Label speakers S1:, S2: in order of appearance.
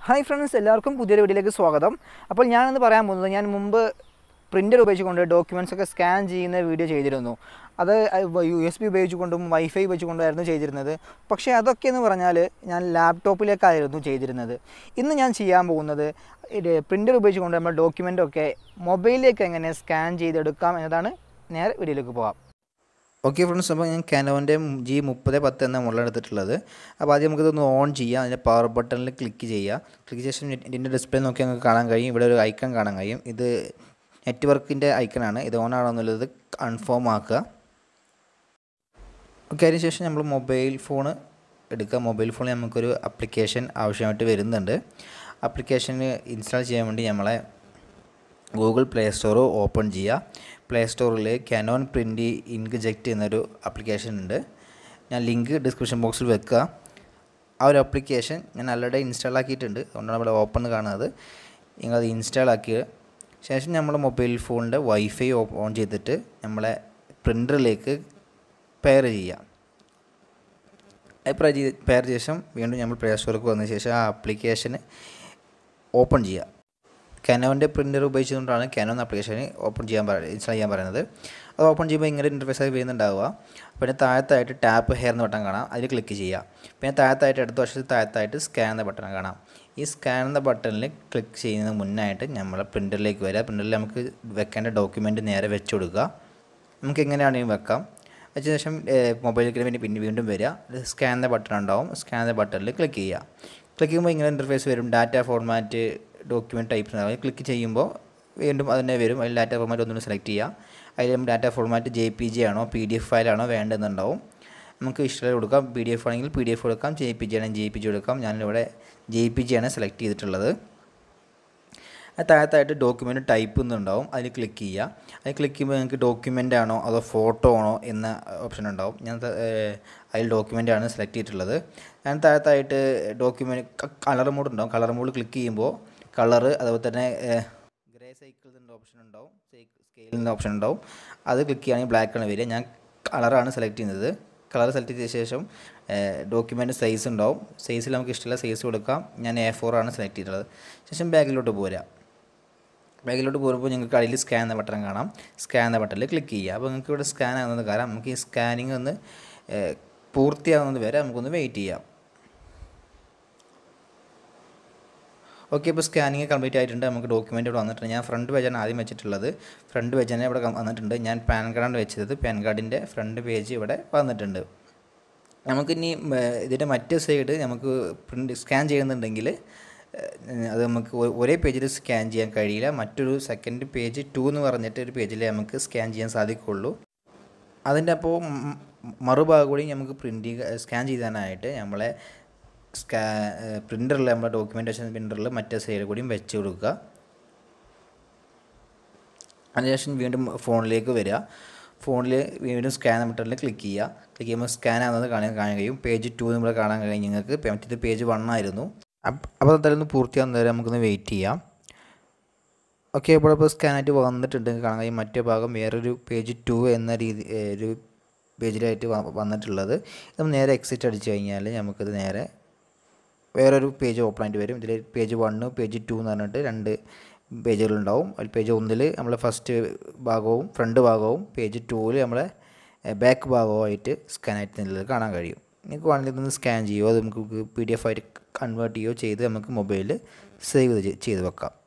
S1: hi friends എല്ലാവർക്കും പുതിയൊരു വീഡിയോയിലേക്ക് സ്വാഗതം അപ്പോൾ ഞാനിന്ന് പറയാൻ പോകുന്നത് ഞാൻ മുമ്പ് പ്രിൻ്റർ ഉപയോഗിച്ചുകൊണ്ട് ഡോക്യുമെൻറ്റ്സ് ഒക്കെ സ്കാൻ ചെയ്യുന്ന വീഡിയോ ചെയ്തിരുന്നു അത് യു എസ് ബി ഉപയോഗിച്ചുകൊണ്ടും വൈഫൈ ഉപയോഗിച്ചുകൊണ്ടായിരുന്നു ചെയ്തിരുന്നത് പക്ഷേ അതൊക്കെ എന്ന് പറഞ്ഞാൽ ഞാൻ ലാപ്ടോപ്പിലേക്കായിരുന്നു ചെയ്തിരുന്നത് ഇന്ന് ഞാൻ ചെയ്യാൻ പോകുന്നത് പ്രിൻ്റർ ഉപയോഗിച്ചുകൊണ്ട് നമ്മൾ ഡോക്യുമെൻ്റൊക്കെ മൊബൈലിലേക്ക് എങ്ങനെ സ്കാൻ ചെയ്തെടുക്കാം എന്നതാണ് നേരെ വീഡിയോയിലേക്ക് പോകാം
S2: ഓക്കെ ഫ്രണ്ട്സ് അപ്പോൾ ഞാൻ കാനോൻ്റെ ജി മുപ്പത് പത്ത് എന്ന മോഡൽ എടുത്തിട്ടുള്ളത് അപ്പോൾ ആദ്യം നമുക്കിതൊന്ന് ഓൺ ചെയ്യാം അതിൻ്റെ പവർ ബട്ടണിൽ ക്ലിക്ക് ചെയ്യുക ക്ലിക്ക് ശേഷം ഇതിൻ്റെ ഡിസ്പ്ലേ നോക്കി നമുക്ക് കാണാൻ കഴിയും ഇവിടെ ഒരു ഐക്കൺ കാണാൻ കഴിയും ഇത് നെറ്റ്വർക്കിൻ്റെ ഐക്കണാണ് ഇത് ഓൺ ആണോ എന്നുള്ളത് കൺഫേം ആക്കുക ഓക്കെ അതിന് ശേഷം നമ്മൾ മൊബൈൽ ഫോൺ എടുക്കുക മൊബൈൽ ഫോണിൽ നമുക്കൊരു അപ്ലിക്കേഷൻ ആവശ്യമായിട്ട് വരുന്നുണ്ട് അപ്ലിക്കേഷൻ ഇൻസ്റ്റാൾ ചെയ്യാൻ വേണ്ടി നമ്മളെ ഗൂഗിൾ പ്ലേ സ്റ്റോർ ഓപ്പൺ ചെയ്യുക പ്ലേ സ്റ്റോറിൽ കാനോൺ പ്രിൻ്റ് ഇങ്ക് ജെക്റ്റ് എന്നൊരു ആപ്ലിക്കേഷൻ ഉണ്ട് ഞാൻ ലിങ്ക് ഡിസ്ക്രിപ്ഷൻ ബോക്സിൽ വെക്കുക ആ ഒരു ആപ്ലിക്കേഷൻ ഞാൻ ആൾറെഡി ഇൻസ്റ്റാൾ ആക്കിയിട്ടുണ്ട് അതുകൊണ്ടാണ് ഇവിടെ ഓപ്പൺ കാണുന്നത് നിങ്ങളത് ഇൻസ്റ്റാൾ ആക്കിയ ശേഷം നമ്മുടെ മൊബൈൽ ഫോണിൻ്റെ വൈഫൈ ഓൺ ചെയ്തിട്ട് നമ്മളെ പ്രിൻ്ററിലേക്ക് പെയർ ചെയ്യുക പെയർ ചെയ്ത് പെയർ ശേഷം വീണ്ടും നമ്മൾ പ്ലേ സ്റ്റോറിലേക്ക് വന്ന ശേഷം ആ ആപ്ലിക്കേഷന് ഓപ്പൺ ചെയ്യുക കാനോൻ്റെ പ്രിൻ്റർ ഉപയോഗിച്ചുകൊണ്ടാണ് കാനോൻ ആപ്ലിക്കേഷൻ ഓപ്പൺ ചെയ്യാൻ പറ ഇൻസ്റ്റാൾ ചെയ്യാൻ പറയുന്നത് അത് ഓപ്പൺ ചെയ്യുമ്പോൾ ഇങ്ങനെ ഇൻ്റർഫേസ് ആയി വരുന്നുണ്ടാവുക പിന്നെ താഴത്തായിട്ട് ടാപ്പ് ഹെയർ എന്ന ബട്ടൺ കാണാം അതിൽ ക്ലിക്ക് ചെയ്യുക പിന്നെ താഴത്തായിട്ട് അടുത്ത വശത്ത് താഴത്തായിട്ട് സ്കാൻ എന്ന ബട്ടൺ കാണാം ഈ സ്കാൻ എന്ന ബട്ടണിൽ ക്ലിക്ക് ചെയ്യുന്നതിന് മുന്നായിട്ട് നമ്മൾ പ്രിൻ്ററിലേക്ക് വരിക പ്രിൻ്ററിൽ നമുക്ക് വെക്കേണ്ട ഡോക്യുമെൻറ്റ് നേരെ വെച്ച് കൊടുക്കുക നമുക്ക് എങ്ങനെയാണെങ്കിലും വെക്കാം വെച്ച ശേഷം മൊബൈലിലേക്ക് വേണ്ടി പിന്നെ വീണ്ടും വരിക സ്കാൻ എന്ന ബട്ടൺ ഉണ്ടാവും സ്കാൻ എന്ന ബട്ടണിൽ ക്ലിക്ക് ചെയ്യുക ക്ലിക്ക് ചെയ്യുമ്പോൾ ഇങ്ങനെ ഇൻ്റർഫേസ് വരും ഡാറ്റ ഫോർമാറ്റ് ഡോക്യുമെൻറ്റ് ടൈപ്പ് ഉണ്ടാവും ക്ലിക്ക് ചെയ്യുമ്പോൾ വീണ്ടും അതിനെ വരും അതിൽ ഡാറ്റ ഫോർമാറ്റ് ഒന്നുകൂടി സെലക്ട് ചെയ്യുക അതിൽ data format J P G ആണോ പി ഡി എഫ് ഫയലാണോ വേണ്ടതെന്നുണ്ടാവും നമുക്ക് ഇഷ്ടമുള്ള കൊടുക്കാം പി ഡി എഫ് ആണെങ്കിൽ പി ഡി എഫ് കൊടുക്കാം ജെ പി ജി ആണെങ്കിൽ ജെ പി ജി കൊടുക്കാം ഞാനിവിടെ ജെ പി ജി ആണ് സെലക്ട് ചെയ്തിട്ടുള്ളത് അത് താഴത്തായിട്ട് ഡോക്യുമെൻറ്റ് ടൈപ്പ് എന്നുണ്ടാവും അതിൽ ക്ലിക്ക് ചെയ്യുക അതിൽ ക്ലിക്ക് ചെയ്യുമ്പോൾ നിങ്ങൾക്ക് ഡോക്യുമെൻ്റ് ആണോ അതോ ഫോട്ടോ ആണോ എന്ന ഓപ്ഷൻ ഉണ്ടാവും ഞാൻ അതിൽ ഡോക്യുമെൻ്റ് ആണ് സെലക്ട് ചെയ്തിട്ടുള്ളത് ഞാൻ താഴത്തായിട്ട് ഡോക്യുമെൻറ്റ് കളർ മോഡ് ഉണ്ടാവും കളർ മോഡ് ക്ലിക്ക് ചെയ്യുമ്പോൾ കളറ് അതുപോലെ തന്നെ ഗ്രേ സൈക്കിൾസിൻ്റെ ഓപ്ഷൻ ഉണ്ടാവും സ്കെയിലിൻ്റെ ഓപ്ഷൻ ഉണ്ടാവും അത് ക്ലിക്ക് ചെയ്യുകയാണെങ്കിൽ ബ്ലാക്ക് ആണ് വരിക ഞാൻ കളറാണ് സെലക്ട് ചെയ്യുന്നത് കളർ സെലക്ട് ചെയ്ത ശേഷം ഡോക്യുമെൻറ്റ് സൈസ് ഉണ്ടാവും സൈസിൽ നമുക്ക് ഇഷ്ടമുള്ള സൈസ് കൊടുക്കാം ഞാൻ എ ഫോർ ആണ് സെലക്ട് ചെയ്തിട്ടുള്ളത് ശേഷം ബാഗിലോട്ട് പോരാ ബാഗിലോട്ട് പോകുമ്പോൾ നിങ്ങൾക്ക് അടിയിൽ സ്കാൻ എന്ന ബട്ടൺ കാണാം സ്കാൻ എന്ന ബട്ടണിൽ ക്ലിക്ക് ചെയ്യുക അപ്പോൾ നിങ്ങൾക്ക് ഇവിടെ സ്കാൻ ആകുന്നത് കാരണം നമുക്ക് ഈ സ്കാനിങ് ഒന്ന് പൂർത്തിയാകുന്നത് വരെ നമുക്കൊന്ന് വെയിറ്റ് ചെയ്യാം ഓക്കെ ഇപ്പോൾ സ്കാനിങ് കംപ്ലീറ്റ് ആയിട്ടുണ്ട് നമുക്ക് ഡോക്യുമെൻ്റ് ഇവിടെ വന്നിട്ടുണ്ട് ഞാൻ ഫ്രണ്ട് പേജാണ് ആദ്യം വെച്ചിട്ടുള്ളത് ഫ്രണ്ട് പേജ് തന്നെ ഇവിടെ വന്നിട്ടുണ്ട് ഞാൻ പാൻ കാർഡാണ് വെച്ചത് പാൻ കാർഡിൻ്റെ ഫ്രണ്ട് പേജ് ഇവിടെ വന്നിട്ടുണ്ട് നമുക്കിനി ഇതിൻ്റെ മറ്റേ സൈഡ് നമുക്ക് പ്രിൻ്റ് സ്കാൻ ചെയ്യുന്നുണ്ടെങ്കിൽ അത് നമുക്ക് ഒരേ പേജിൽ സ്കാൻ ചെയ്യാൻ കഴിയില്ല മറ്റൊരു സെക്കൻഡ് പേജ് ടു എന്ന് പറഞ്ഞിട്ട് ഒരു പേജിൽ നമുക്ക് സ്കാൻ ചെയ്യാൻ സാധിക്കുള്ളൂ അതിൻ്റെ അപ്പോൾ മറുഭാഗം കൂടി നമുക്ക് പ്രിൻ്റ് സ്കാൻ ചെയ്യാനായിട്ട് നമ്മളെ സ്കാ പ്രിൻ്ററിൽ നമ്മുടെ ഡോക്യുമെൻറ്റേഷൻ പ്രിൻ്ററിൽ മറ്റേ സൈഡ് കൂടിയും വെച്ച് കൊടുക്കുക അതിനുശേഷം വീണ്ടും ഫോണിലേക്ക് വരിക ഫോണിൽ വീണ്ടും സ്കാൻ ബട്ടണിൽ ക്ലിക്ക് ചെയ്യുക ക്ലിക്ക് ചെയ്യുമ്പോൾ സ്കാൻ ആകുന്നത് കാണാൻ കാണാൻ കഴിയും പേജ് ടു നമ്മൾ കാണാൻ കഴിയും നിങ്ങൾക്ക് മറ്റേത് പേജ് വൺ ആയിരുന്നു അപ്പോൾ എന്തായാലും ഒന്ന് പൂർത്തിയാകുന്ന വരെ നമുക്കൊന്ന് വെയിറ്റ് ചെയ്യാം ഓക്കെ ഇപ്പോൾ ഇപ്പോൾ സ്കാനായിട്ട് വന്നിട്ടുണ്ട് കാണാൻ കഴിയും മറ്റേ ഭാഗം വേറൊരു പേജ് ടു എന്ന രീതി ഒരു പേജിലായിട്ട് വന്നിട്ടുള്ളത് നമ്മൾ നേരെ എക്സിറ്റ് അടിച്ചു കഴിഞ്ഞാൽ നമുക്കിത് നേരെ വേറൊരു പേജ് ഓപ്പൺ ആയിട്ട് വരും ഇതിൽ പേജ് വണ്ണ് പേജ് ടു എന്ന് പറഞ്ഞിട്ട് രണ്ട് പേജുകളുണ്ടാവും അതിൽ പേജ് ഒന്നിൽ നമ്മളെ ഫസ്റ്റ് ഭാഗവും ഫ്രണ്ട് ഭാഗവും പേജ് ടൂവിൽ നമ്മളെ ബാക്ക് ഭാഗവുമായിട്ട് സ്കാൻ ആയിട്ട് നിലയിൽ കാണാൻ കഴിയും നിങ്ങൾക്ക് വേണമെങ്കിൽ ഇതൊന്ന് സ്കാൻ ചെയ്യുമോ അത് നമുക്ക് പി ഡി എഫ് ആയിട്ട് കൺവേർട്ട് ചെയ്യുകയോ ചെയ്ത് നമുക്ക് മൊബൈലിൽ സേവ് ചെയ്ത് വെക്കാം